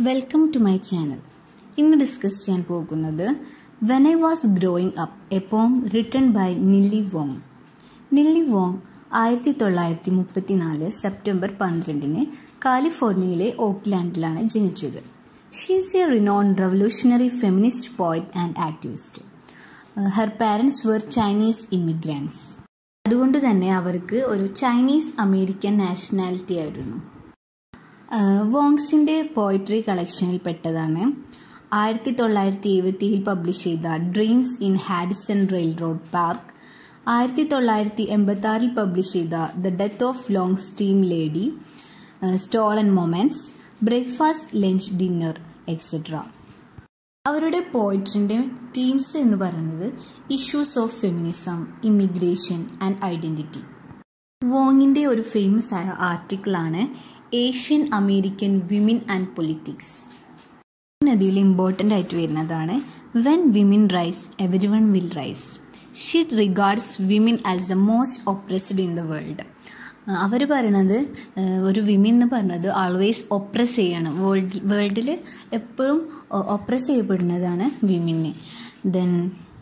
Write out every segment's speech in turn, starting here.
Welcome to my channel ഇന്ന് discuss ചെയ്യാൻ പോകുന്നത് when I was growing up a poem written by Nellie Wong Nellie Wong ആയിരത്തി തൊള്ളായിരത്തി മുപ്പത്തിനാല് സെപ്റ്റംബർ പന്ത്രണ്ടിന് കാലിഫോർണിയയിലെ ഓക്ലാൻഡിലാണ് ജനിച്ചത് she's a renowned revolutionary feminist poet and activist her parents were Chinese immigrants അതുകൊണ്ട് തന്നെ അവർക്ക് ഒരു ചൈനീസ് അമേരിക്കൻ നാഷണാലിറ്റി ആയിരുന്നു വോങ്സിൻ്റെ പോയിട്രി കളക്ഷനിൽ പെട്ടതാണ് ആയിരത്തി തൊള്ളായിരത്തി എഴുപത്തിയിൽ പബ്ലിഷ് ചെയ്ത dreams in Harrison railroad park ആയിരത്തി തൊള്ളായിരത്തി എൺപത്തി ആറിൽ പബ്ലിഷ് ചെയ്ത the death of long steam lady stolen moments breakfast lunch dinner etcetera അവരുടെ പോയിട്രിൻ്റെ തീംസ് എന്ന് പറയുന്നത് issues of feminism immigration and identity വോങ്ങിൻ്റെ ഒരു ഫേമസ് ആയ ആർട്ടിക്കിളാണ് Asian American women and politics നദിയിൽ ഇമ്പോർട്ടൻ്റ് ആയിട്ട് വരുന്നതാണ് when women rise everyone will rise she regards women as the most oppressed in the world അവർ പറയണത് ഒരു വിമൻ എന്ന് പറഞ്ഞത് ആൾവേസ് ഒപ്രസ് ചെയ്യണം വേൾഡ് വേൾഡിൽ എപ്പോഴും ഒപ്രസ് ചെയ്യപ്പെടുന്നതാണ് വിമന് ദെൻ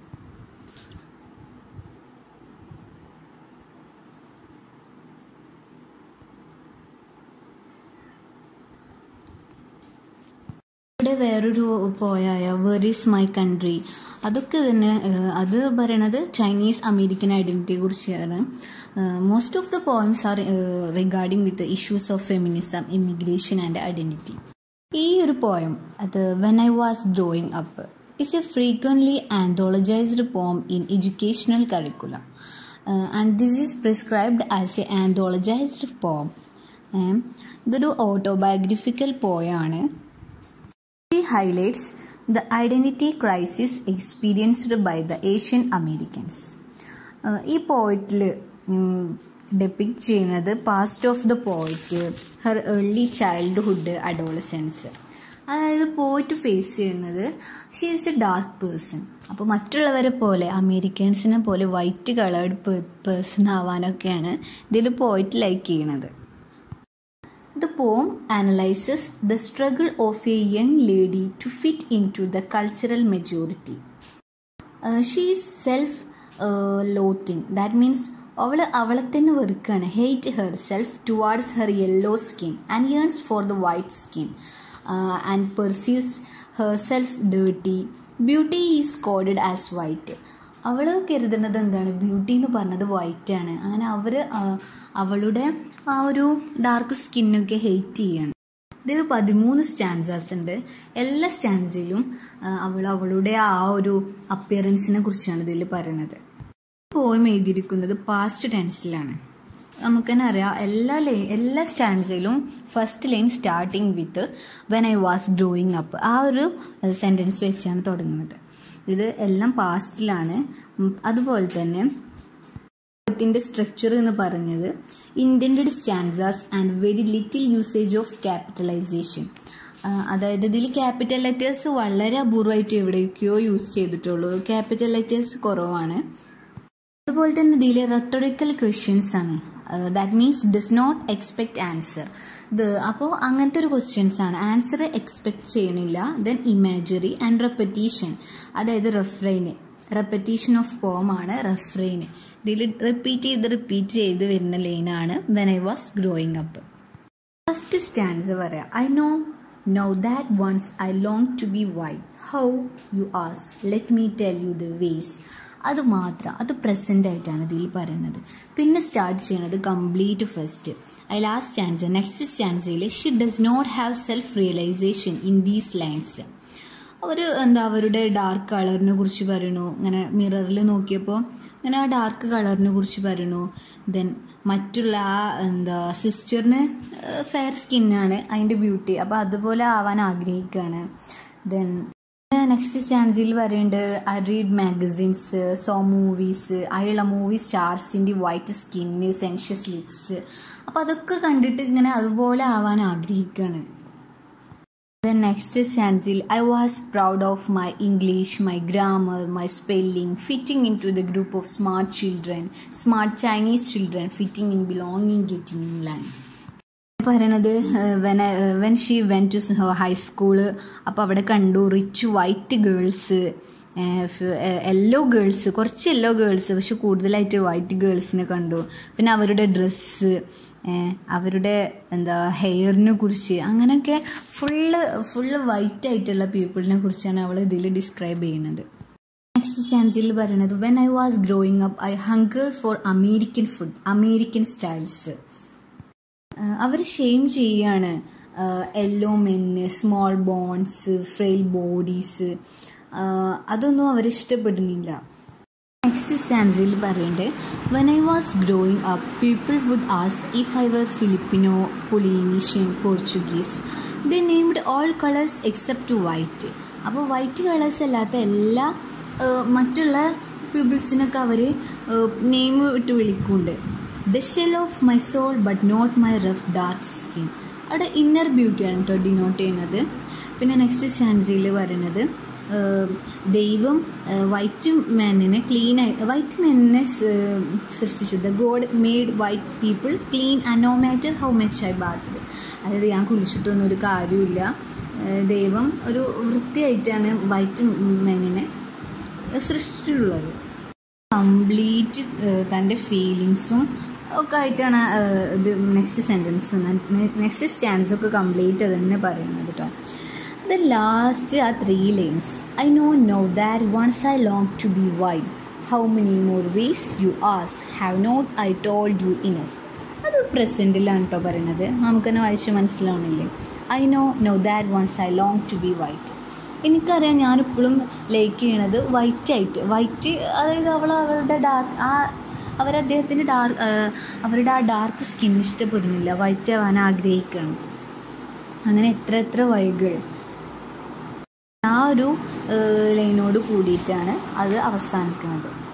ഇവിടെ വേറൊരു പോയായ വെർ ഈസ് മൈ കൺട്രി അതൊക്കെ തന്നെ അത് പറയണത് ചൈനീസ് അമേരിക്കൻ ഐഡൻറ്റിറ്റിയെ കുറിച്ചാണ് most of the points are regarding with issues of feminism immigration and identity ഈ ഒരു പോയം അത് when I was growing up it's a frequently anthologized poem in educational curriculum and this is prescribed as a anthologized poem ഇതൊരു autobiographical പോയാണ് highlights the identity crisis experienced by the Asian Americans. ഈ പോയിറ്റിൽ depict ചെയ്യുന്നത് past of the poet her early childhood adolescence അതായത് poet face ചെയ്യുന്നത് she is a dark person അപ്പോൾ മറ്റുള്ളവരെ പോലെ അമേരിക്കൻസിനെ പോലെ വൈറ്റ് കളേർഡ് പേഴ്സൺ ആവാനൊക്കെയാണ് ഇതിൽ പോയിറ്റ് ലൈക്ക് ചെയ്യണത് The poem analyzes the struggle of a young lady to fit into the cultural majority. Uh, she is self uh, loathing. That means അവൾ അവളെ തന്നെ വെറുക്കാണ് hate herself towards her yellow skin and yearns for the white skin and perceives herself dirty beauty is coded as white അവൾ കരുതുന്നത് എന്താണ് beauty എന്ന് പറഞ്ഞത് white ആണ് അങ്ങനെ അവർ അവളുടെ ആ ഒരു ഡാർക്ക് സ്കിന്നൊക്കെ ഹെയ്റ്റ് ചെയ്യാണ് ഇതിൽ പതിമൂന്ന് സ്റ്റാൻസാസ് ഉണ്ട് എല്ലാ സ്റ്റാൻസിലും അവൾ അവളുടെ ആ ഒരു അപ്പിയറൻസിനെ കുറിച്ചാണ് ഇതിൽ പറയുന്നത് പോയം എഴുതിയിരിക്കുന്നത് പാസ്റ്റ് ടെൻസിലാണ് നമുക്ക് തന്നെ അറിയാം എല്ലാ ലൈൻ എല്ലാ സ്റ്റാൻസിലും first line starting with when I was growing up ആ ഒരു സെൻറ്റൻസ് വെച്ചാണ് തുടങ്ങുന്നത് ഇത് എല്ലാം പാസ്റ്റിലാണ് അതുപോലെ തന്നെ ത്തിൻ്റെ സ്ട്രക്ചർ എന്ന് പറഞ്ഞത് indented stanzas and very little usage of capitalization അതായത് ഇതിൽ ക്യാപിറ്റൽ ലെറ്റേഴ്സ് വളരെ അപൂർവമായിട്ട് എവിടേക്കോ യൂസ് ചെയ്തിട്ടുള്ളൂ ക്യാപിറ്റൽ ലെറ്റേഴ്സ് കുറവാണ് അതുപോലെ തന്നെ ഇതിൽ റെട്ടോറിക്കൽ ക്വസ്റ്റ്യൻസ് ആണ് that means does not expect answer ഇത് അപ്പോൾ അങ്ങനത്തെ ഒരു ക്വസ്റ്റ്യൻസ് ആണ് ആൻസർ എക്സ്പെക്ട് ചെയ്യണില്ല ദെൻ ഇമാജറി ആൻഡ് റെപ്പറ്റീഷൻ അതായത് റെഫ്രൈന് റെപ്പറ്റീഷൻ ഓഫ് പോം ആണ് റെഫ്രൈന് ഇതിൽ റിപ്പീറ്റ് ചെയ്ത് റിപ്പീറ്റ് ചെയ്ത് വരുന്ന ലൈനാണ് when I was growing up first stanza പറയാം I know no that once I long to be white how you ask let me tell you the ways അത് മാത്രം അത് പ്രസൻ്റ് ആയിട്ടാണ് ഇതിൽ പറയുന്നത് പിന്നെ സ്റ്റാർട്ട് ചെയ്യണത് കംപ്ലീറ്റ് ഫസ്റ്റ് അതിൽ ആ സ്റ്റാൻസ് നെക്സ്റ്റ് സ്റ്റാൻസയിൽ she does not have self realization in these lines അവർ എന്താ അവരുടെ ഡാർക്ക് കളറിനെ കുറിച്ച് പറയണു ഇങ്ങനെ മിററിൽ നോക്കിയപ്പോൾ ഇങ്ങനെ ആ ഡാർക്ക് കളറിനെ കുറിച്ച് പറയണു ദെൻ മറ്റുള്ള ആ എന്താ സിസ്റ്ററിന് ഫെയർ സ്കിന്നാണ് അതിൻ്റെ ബ്യൂട്ടി അപ്പോൾ അതുപോലെ ആവാൻ ആഗ്രഹിക്കുകയാണ് ദെൻ നെക്സ്റ്റ് ചാൻസിൽ പറയുന്നുണ്ട് I read magazines saw movies അതിലുള്ള മൂവി സ്റ്റാർസിൻ്റെ വൈറ്റ് സ്കിന്ന് സെൻഷ്യസ് ലിപ്സ് അപ്പോൾ അതൊക്കെ കണ്ടിട്ട് ഇങ്ങനെ അതുപോലെ ആവാൻ ആഗ്രഹിക്കുകയാണ് The next stanza I was proud of my English, my grammar, my spelling, fitting into the group of smart children, smart Chinese children, fitting in belonging, getting in line. പറയണത് when when she went to high school അപ്പോൾ അവിടെ കണ്ടു rich white girls yellow girls കുറച്ച് yellow girls പക്ഷെ കൂടുതലായിട്ട് white ഗേൾസിനെ കണ്ടു പിന്നെ അവരുടെ ഡ്രസ്സ് അവരുടെ എന്താ ഹെയറിനെ കുറിച്ച് അങ്ങനെയൊക്കെ ഫുള്ള് ഫുള്ള് വൈറ്റ് ആയിട്ടുള്ള പീപ്പിളിനെ കുറിച്ചാണ് അവൾ ഇതിൽ ഡിസ്ക്രൈബ് ചെയ്യുന്നത് നെക്സ്റ്റ് സ്റ്റാൻസിൽ പറയുന്നത് when I was growing up I hunger for American food American styles അവർ ഷെയിം ചെയ്യാണ് യെല്ലോ മെന്ന് സ്മോൾ ബോൺസ് ഫ്രെയിൽ ബോഡീസ് അതൊന്നും അവർ ഇഷ്ടപ്പെടുന്നില്ല നെക്സ്റ്റ് സ്റ്റാൻസിൽ പറയുന്നുണ്ട് when I was growing up people would ask if I were Filipino Polynesian Portuguese they named all colours except white അപ്പോൾ white colours അല്ലാത്ത എല്ലാ മറ്റുള്ള പീപ്പിൾസിനൊക്കെ അവർ നെയിം ഇട്ട് വിളിക്കുന്നുണ്ട് the shell of my soul but not my rough dark skin അവിടെ inner ബ്യൂട്ടിയാണ് കേട്ടോ ഡിനോട്ട് ചെയ്യുന്നത് പിന്നെ നെക്സ്റ്റ് സ്റ്റാൻസിൽ പറയുന്നത് ദൈവം വൈറ്റ് മാനിനെ ക്ലീൻ ആയി വൈറ്റ് മാനിനെ സൃഷ്ടിച്ചു the God made white people clean and no matter how much I bathe അതായത് ഞാൻ കുളിച്ചിട്ടൊന്നും ഒരു കാര്യമില്ല ദൈവം ഒരു വൃത്തിയായിട്ടാണ് വൈറ്റ് മെന്നിനെ സൃഷ്ടിച്ചിട്ടുള്ളത് കംപ്ലീറ്റ് തൻ്റെ ഫീലിങ്സും ഒക്കെ ആയിട്ടാണ് ഇത് നെക്സ്റ്റ് സെൻറ്റൻസ് നെക്സ്റ്റ് സ്റ്റാൻസ് ഒക്കെ കംപ്ലീറ്റ് അത് തന്നെ പറയുന്നത് കേട്ടോ ദ ലാസ്റ്റ് ആ three lines I know no that once I long to be white how many more ways you ask have not I told you enough അത് പ്രസൻറ്റിലാണ് കേട്ടോ പറയുന്നത് നമുക്കെന്നെ വായിച്ച് മനസ്സിലാവണില്ലേ I know no that once I long to be white എനിക്കറിയാം ഞാനിപ്പോഴും like ചെയ്യണത് വൈറ്റ് ആയിട്ട് വൈറ്റ് അതായത് അവൾ അവളുടെ ഡാർക്ക് ആ അവർ അദ്ദേഹത്തിൻ്റെ ഡാർക്ക് അവരുടെ ആ ഡാർക്ക് സ്കിൻ ഇഷ്ടപ്പെടുന്നില്ല വൈറ്റ് ആവാൻ ആഗ്രഹിക്കണം അങ്ങനെ എത്ര എത്ര വൈകൾ ആ ഒരു ലൈനോട് കൂടിയിട്ടാണ് അത് അവസാനിക്കുന്നത്